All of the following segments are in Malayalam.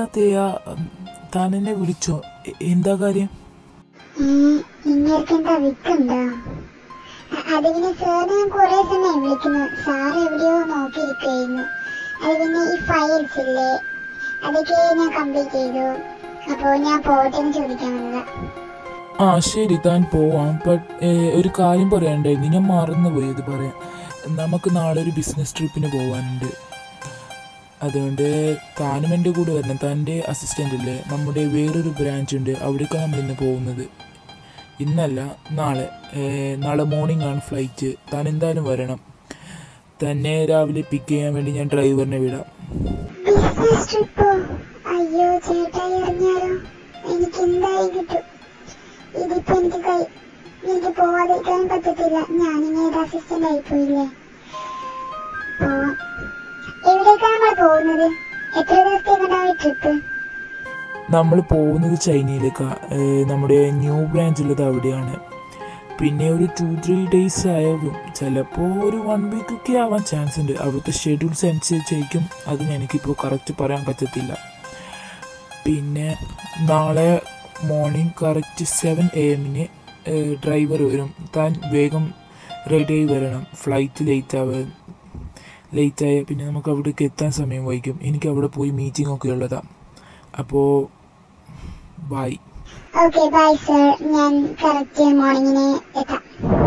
അതെയ താൻ എന്നെ വിളിച്ചോ എ- എന്താ കാര്യം നിങ്ങൾക്ക് എന്താ വിക്കുണ്ടോ അത് പിന്നെ സാറിനെ ഞാൻ കുറെ സമയം വിളിക്കുന്നു സാർ എവിടെയോ നോക്കിയിരിക്കുകയായിരുന്നു അത് പിന്നെ ഈ ഫയൽസ് ഇല്ലേ അതൊക്കെ ഞാൻ കംപ്ലീറ്റ് ചെയ്തു അപ്പോൾ ഞാൻ പോട്ടെ എന്ന് ചോദിക്കാൻ വന്നതാ ആ ശരി താൻ പോവാം ബട്ട് ഒരു കാര്യം പറയാണ്ടായിരുന്നു ഞാൻ മറന്നുപോയി ഇത് പറയാൻ നമുക്ക് നാളെ ഒരു ബിസിനസ് ട്രിപ്പിന് പോകാനുണ്ട് അതുകൊണ്ട് താനും എൻ്റെ കൂടെ വരണം തൻ്റെ അസിസ്റ്റൻ്റ് അല്ലേ നമ്മുടെ വേറൊരു ബ്രാഞ്ച് ഉണ്ട് അവിടേക്കാണ് നമ്മൾ ഇന്ന് പോകുന്നത് ഇന്നല്ല നാളെ ഏ, നാളെ മോർണിംഗ് ആണ് ഫ്ലൈറ്റ് താൻ എന്തായാലും വരണം തന്നെ രാവിലെ പിക്ക് ചെയ്യാൻ വേണ്ടി ഞാൻ ഡ്രൈവറിനെ വിടാം ബിസിനസ് ട്രിപ്പോ അയ്യോ ചേട്ടായി അറിഞ്ഞാലോ എനിക്ക് എന്തായി കിട്ടും ഇതിപ്പോ എനിക്ക് കൈ എനിക്ക് പോവാതിരിക്കാൻ പറ്റത്തില്ല ഞാനിങ്ങനെ അസിസ്റ്റന്റ് ആയി പോയില്ലേ പോവാം എവിടേക്കാണ് നമ്മൾ പോകുന്നത് എത്ര ദിവസത്തേക്കുണ്ടാവും ട്രിപ്പ് നമ്മൾ പോകുന്നത് ചൈനയിലേക്കാണ് നമ്മുടെ ന്യൂ ബ്രാഞ്ച് ഉള്ളത് അവിടെയാണ് പിന്നെ ഒരു ടു ത്രീ ഡേയ്സ് ആയാലും ചിലപ്പോൾ ഒരു വൺ വീക്ക് ഒക്കെ ആവാൻ ചാൻസ് ഉണ്ട് അവിടുത്തെ ഷെഡ്യൂൾസ് അനുസരിച്ചായിരിക്കും അതിന് എനിക്കിപ്പോൾ കറക്റ്റ് പറയാൻ പറ്റത്തില്ല പിന്നെ നാളെ മോർണിംഗ് കറക്റ്റ് സെവൻ എ എമ്മിന് ഡ്രൈവർ വരും താൻ വേഗം റെഡിയായി വരണം ഫ്ലൈറ്റ് ലേറ്റ് ആവാൻ ലേറ്റ് ആയാൽ പിന്നെ നമുക്ക് അവിടേക്ക് എത്താൻ സമയം വൈകും എനിക്ക് അവിടെ പോയി മീറ്റിംഗ് ഒക്കെ ഉള്ളതാണ് അപ്പോൾ ബൈ ഓക്കെ ബൈ സർ ഞാൻ കറക്റ്റ് മോർണിംഗിന് എത്താം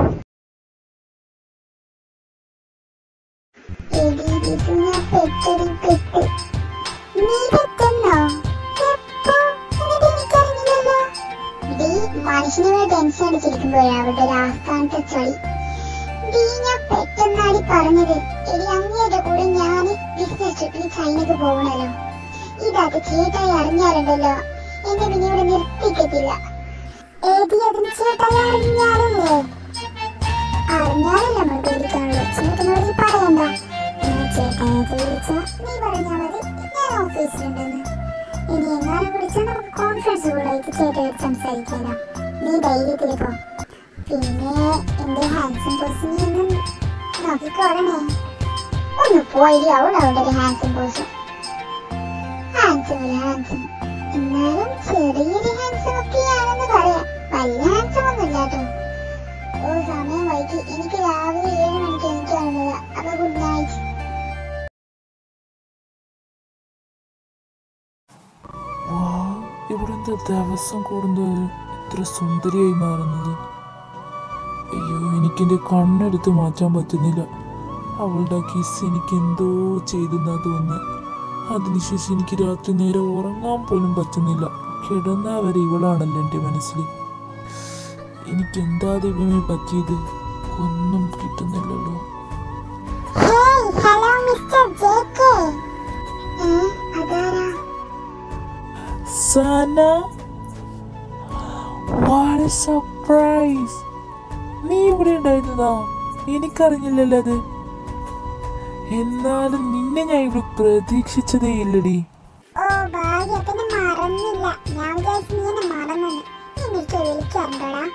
എടി ഇത് ഞാൻ പെട്ടടി പെട്ട് നീ പെട്ടെന്നോ എപ്പോ എന്നിട്ട് എനിക്കറിഞ്ഞില്ലല്ലോ ഡി മനുഷ്യനെ ടെൻഷൻ അടിച്ചിരിക്കുമ്പോഴാ അവരുടെ ഒരു ആസ്ഥാനത്തെ ചളി ഡി ഞാൻ പെട്ടെന്നാടി പറഞ്ഞത് എടി അങ്ങയുടെ കൂടെ ഞാൻ ബിസിനസ് ട്രിപ്പിന് ചൈനക്ക് പോകണല്ലോ ഇതൊക്കെ ചേട്ടായി അറിഞ്ഞാലുണ്ടല്ലോ എന്നെ പിന്നെ ഇവിടെ നിർത്തിക്കത്തില്ല ഏതി അതിന് ചേട്ടായി അറിഞ്ഞാലല്ലേ അറിഞ്ഞാലല്ലേ നമ്മൾ പേടിക്കാനുള്ളൂ ചേട്ടനോട് നീ പറയണ്ട ഇനി ചേട്ടായൊക്കെ വിളിച്ചാ നീ പറഞ്ഞാ മതി ഞാൻ ഓഫീസിലുണ്ടെന്ന് ഇനി എങ്ങാനും വിളിച്ചാൽ നമുക്ക് കോൺഫറൻസ് കൂടായിട്ട് ചേട്ടായിട്ട് സംസാരിക്കാലോ നീ ധൈര്യത്തിൽ പോ പിന്നെ എന്റെ ഹാൻസം പേഴ്സണി ഒന്നും നോക്കിക്കോളണേ ഒന്ന് പോയി അവൾ അവളുടെ ഒരു ഹാൻസം പേഴ്സൺ ഹാൻസം ഒരു ഹാൻസം എന്നാലും ചെറിയൊരു ഹാൻസം ഒക്കെയാണെന്ന് പറയാം വലിയ ഹാൻസം ഒന്നുമില്ല കേട്ടോ ഓ സമയം വൈകി എനിക്ക് രാവിലെ ഏഴ് മണിക്ക് എനിക്കാണുള്ളത് അപ്പൊ ഗുഡ് നൈറ്റ് വാ ഇവിടെ എന്താ ദിവസം കൂടുന്തോറും ഇത്ര സുന്ദരിയായി മാറുന്നത് അയ്യോ എനിക്കെൻ്റെ കണ്ണെടുത്ത് മാറ്റാൻ പറ്റുന്നില്ല അവളുടെ കിസ് എനിക്ക് എന്തോ ചെയ്തെന്നാ തോന്നുന്നത് അതിനുശേഷം എനിക്ക് രാത്രി നേരെ ഉറങ്ങാൻ പോലും പറ്റുന്നില്ല കിടന്നാ വരെ ഇവളാണല്ലോ എൻ്റെ മനസ്സിൽ എനിക്ക് എന്താ ദൈവമേ പറ്റിയത് ഒന്നും കിട്ടുന്നില്ലല്ലോ ഹേയ് ഹലോ മിസ്റ്റർ ജെകെ ഏ അതാരാ സന വാട്ട് സർപ്രൈസ് നീ ഇവിടെ ഉണ്ടായിരുന്നതാ എനിക്കറിഞ്ഞില്ലല്ലോ അത് എന്നാലും നിന്നെ ഞാൻ ഇവിടെ പ്രതീക്ഷിച്ചതേ ഇല്ലടി ഓ ഭാഗ്യത്തിന് മറന്നില്ല ഞാൻ വിചാരിച്ചു നീ എന്നെ മറന്നെന്ന് എന്നിട്ട് വിളിക്കാറുണ്ടോടാ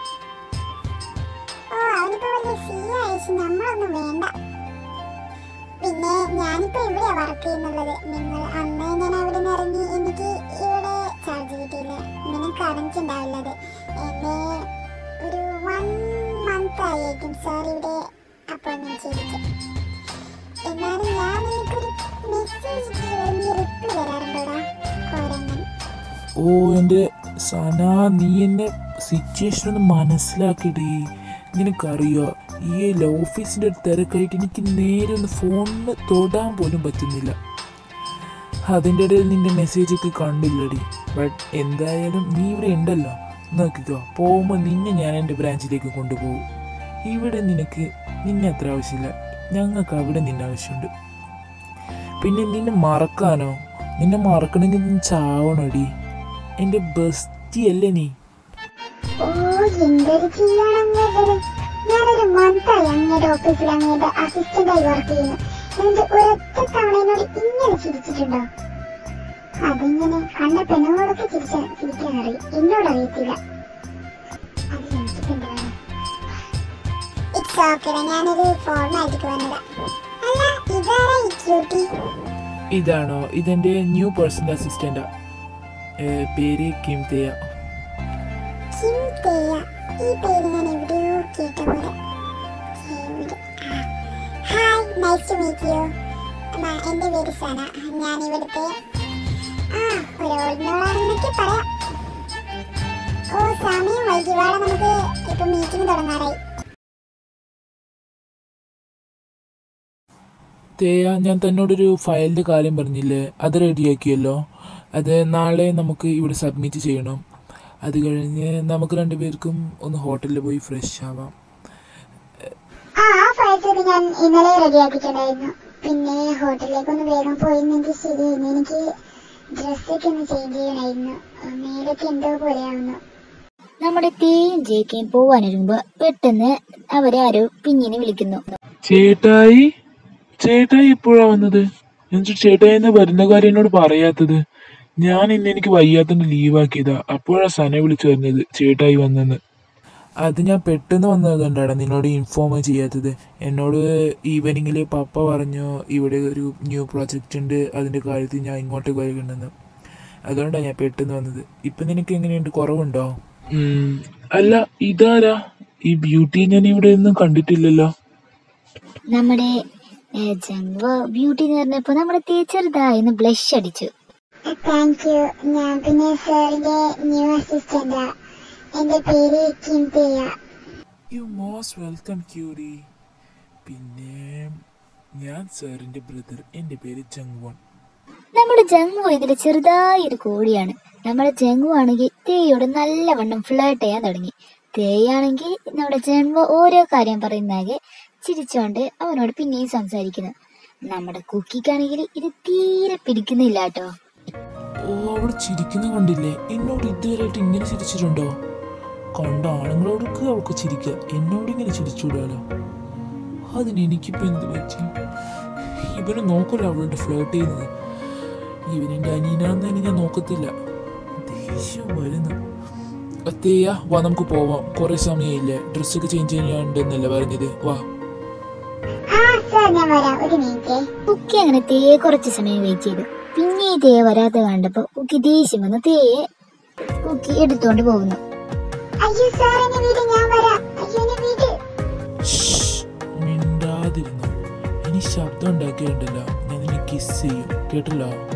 ഓ അവനിപ്പോ വലിയ സീ അയച്ചു നമ്മളൊന്നും വേണ്ട പിന്നെ ഞാനിപ്പോ ഇവിടെയാ വർക്ക് ചെയ്യുന്നുള്ളത് നിങ്ങൾ അന്ന് ഞാൻ അവിടെ നിന്ന് ഇറങ്ങി എനിക്ക് ഇവിടെ ചാർജ് കിട്ടിയില്ല നിനക്ക് അറിഞ്ഞിട്ടുണ്ടാവില്ലത് എന്നെ ഒരു വൺ മന്ത് ആയിരിക്കും സാർ ഇവിടെ അപ്പോയിന്റ്മെന്റ് ചെയ്തിട്ട് എന്നാലും ഞാൻ എനിക്കൊരു മെസ്സേജ് നീ റിപ്ലൈ തരാറുണ്ടോടാ കോരങ്ങൻ ഓ എൻ്റെ സന നീ എന്നെ സിറ്റുവേഷൻ ഒന്ന് മനസ്സിലാക്കിയിടേ നിനക്കറിയോ ഈ ഓഫീസിൻ്റെ ഒരു തിരക്കായിട്ട് എനിക്ക് നേരെ ഒന്ന് ഫോണിൽ തൊടാൻ പോലും പറ്റുന്നില്ല അതിൻ്റെ ഇടയിൽ നിന്റെ മെസ്സേജ് ഒക്കെ കണ്ടില്ലടി ബട്ട് എന്തായാലും നീ ഇവിടെ ഉണ്ടല്ലോ നോക്കിക്കോ പോകുമ്പോൾ നിന്നെ ഞാൻ എൻ്റെ ബ്രാഞ്ചിലേക്ക് കൊണ്ടുപോകും ഇവിടെ നിനക്ക് നിന്നെ അത്ര ആവശ്യമില്ല ഞങ്ങൾക്ക് അവിടെ നിന്നെ ആവശ്യമുണ്ട് പിന്നെ നിന്നെ മറക്കാനോ നിന്നെ മറക്കണമെങ്കിൽ നീ ചാവണടി എൻ്റെ ബെസ്റ്റി അല്ലേ നീ ഓ എന്തൊരു ചെയ്യണം അങ്ങേട്ടത് ഞാനൊരു മന്തായി അങ്ങയുടെ ഓഫീസിൽ അങ്ങയുടെ അസിസ്റ്റന്റായി വർക്ക് ചെയ്യുന്നു എന്നിട്ട് ഒരൊറ്റ തവണ എന്നോട് ഇങ്ങനെ ചിരിച്ചിട്ടുണ്ടോ അതിങ്ങനെ കണ്ട പെണ്ണുങ്ങളൊക്കെ ചിരിച്ച ചിരിക്കാൻ അറിയും എന്നോട് അറിയത്തില്ല ഇറ്റ്സ് ഓക്കെ ഞാനൊരു ഫോർമാലിറ്റിക്ക് വന്നതാ അല്ല ഇതാരാ ഈ ക്യൂട്ടി ഇതാണോ ഇതെൻ്റെ ന്യൂ പേഴ്സണൽ അസിസ്റ്റൻ്റാ ഏ, പേര് കിം തേയ കിം തേയ ഈ പേര് ഞാൻ എവിടെയോ കേട്ട പോലെ എവിടെ? ആ. Hi nice to meet you എൻ്റെ പേര് സന ഞാൻ ഇവിടുത്തെ ആ ഒരു ഓൾമോളാണെന്നൊക്കെ പറയാം ഓ സമയം വൈകി വാട നമുക്ക് ഇപ്പൊ മീറ്റിംഗ് തുടങ്ങാറായി തേയ ഞാൻ തന്നോടൊരു ഫയലിൻ്റെ കാര്യം പറഞ്ഞില്ലേ അത് റെഡിയാക്കിയല്ലോ അത് നാളെ നമുക്ക് ഇവിടെ സബ്മിറ്റ് ചെയ്യണം അത് കഴിഞ്ഞ് നമുക്ക് രണ്ടുപേർക്കും ഒന്ന് ഹോട്ടലിൽ പോയി ഫ്രഷ് ആവാം ആ ആ ഫയൽസൊക്കെ ഞാൻ ഇന്നലെ റെഡിയാക്കിയിട്ടുണ്ടായിരുന്നു പിന്നെ ഹോട്ടലിലേക്ക് ഒന്ന് വേഗം പോയിരുന്നെങ്കിൽ ശരിയായിരുന്നു എനിക്ക് ഡ്രസ്സൊക്കെ ഒന്ന് ചേഞ്ച് ചെയ്യണമായിരുന്നു മേലൊക്കെ എന്തോ പോലെയാവുന്നു നമ്മുടെ തേയും ജേക്കയും പോവാനൊരുമ്പോ പെട്ടെന്ന് അവരെ ആരോ പിന്നിന് വിളിക്കുന്നു ചേട്ടായി ചേട്ടായി എപ്പോഴാ വന്നത് എന്നിട്ട് ചേട്ടായി എന്ന് വരുന്ന കാര്യം എന്നോട് പറയാത്തത് ഞാൻ ഇന്ന് എനിക്ക് വയ്യാത്തോണ്ട് ലീവാക്കിയതാ അപ്പോഴാ സന വിളിച്ചു പറഞ്ഞത് ചേട്ടായി വന്നെന്ന് അത് ഞാൻ പെട്ടെന്ന് വന്നതുകൊണ്ടാണ് നിന്നോട് ഇൻഫോം ചെയ്യാത്തത് എന്നോട് ഈവനിങ്ങിൽ പപ്പ പറഞ്ഞു ഇവിടെ ഒരു ന്യൂ പ്രോജക്റ്റ് ഉണ്ട് അതിൻ്റെ കാര്യത്തിൽ ഞാൻ ഇങ്ങോട്ട് വരണമെന്ന് അതുകൊണ്ടാണ് ഞാൻ പെട്ടെന്ന് വന്നത് ഇപ്പം നിനക്ക് എങ്ങനെയുണ്ട് കുറവുണ്ടോ അല്ല ഇതാരാ ഈ ബ്യൂട്ടി ഞാൻ ഇവിടെ ഒന്നും കണ്ടിട്ടില്ലല്ലോ നമ്മുടെ ഏ, ജംഗോ ബ്യൂട്ടി എന്ന് പറഞ്ഞപ്പോ നമ്മുടെ തേ ചെറുതായിന്ന് ബ്ലഷ് അടിച്ചു താങ്ക് യു ഞാൻ പിന്നെ സാറിന്റെ ന്യൂ അസിസ്റ്റന്റാ എന്റെ പേര് കിം തേയ യു മോസ്റ്റ് വെൽക്കം ക്യൂരി പിന്നെ ഞാൻ സാറിൻ്റെ ബ്രദർ എൻ്റെ പേര് ജങ്വൺ നമ്മുടെ ജംഗു ഇതിൽ ചെറുതായി ഒരു കോടിയാണ് നമ്മുടെ ജംഗു ആണെങ്കിൽ തേയോട് നല്ലവണ്ണം ഫ്ലേട്ട് ചെയ്യാൻ തുടങ്ങി തേയാണെങ്കിൽ നമ്മുടെ ജംഗു ഓരോ കാര്യം പറയുന്നാകെ ചിരിച്ചോണ്ട് അവനോട് പിന്നെയും സംസാരിക്കുന്നു നമ്മുടെ കുക്കിക്കാണെങ്കിൽ ഇത് തീരെ പിടിക്കുന്നില്ല കേട്ടോ ഓ അവൾ ചിരിക്കുന്ന കണ്ടില്ലേ എന്നോട് ഇതുവരെയായിട്ട് ഇങ്ങനെ ചിരിച്ചിട്ടുണ്ടോ കണ്ട ആണുങ്ങളോടൊക്കെ അവൾക്ക് ചിരിക്കുക എന്നോട് ഇങ്ങനെ ചിരിച്ചുവിടാലോ അതിന് എനിക്കിപ്പോൾ എന്ത് പറ്റി ഇവനെ നോക്കല്ലോ അവളുടെ ഫ്ലേട്ട് ചെയ്യുന്നത് ഇവനെൻ്റെ അനിയനാന്ന് ഞാൻ നോക്കത്തില്ല ദേഷ്യം വരുന്നു അത്തേയ വാ നമുക്ക് പോവാം കുറെ സമയമില്ലേ ഡ്രസ്സൊക്കെ ചേഞ്ച് ചെയ്യാനുണ്ടെന്നല്ലേ പറഞ്ഞത് വാ ആ സാർ ഞാൻ വരാം ഒരു മിനിറ്റ് കുക്കി അങ്ങനെ തേയെ കുറച്ച് സമയം വെയിറ്റ് ചെയ്തു പിന്നെ ഈ തേയെ വരാത്ത കണ്ടപ്പോ കുക്കി ദേഷ്യം വന്ന് തേയെ കുക്കി എടുത്തോണ്ട് പോകുന്നു അയ്യോ സാർ എന്നെ വീട് ഞാൻ വരാം അയ്യോ എന്നെ വീട് ഷ്ഷ്, മിണ്ടാതിരുന്നു ഇനി ശബ്ദം ഉണ്ടാക്കിയിട്ടുണ്ടല്ലോ ഞാൻ നിന്നെ കിസ് ചെയ്യും കേട്ടല്ലോ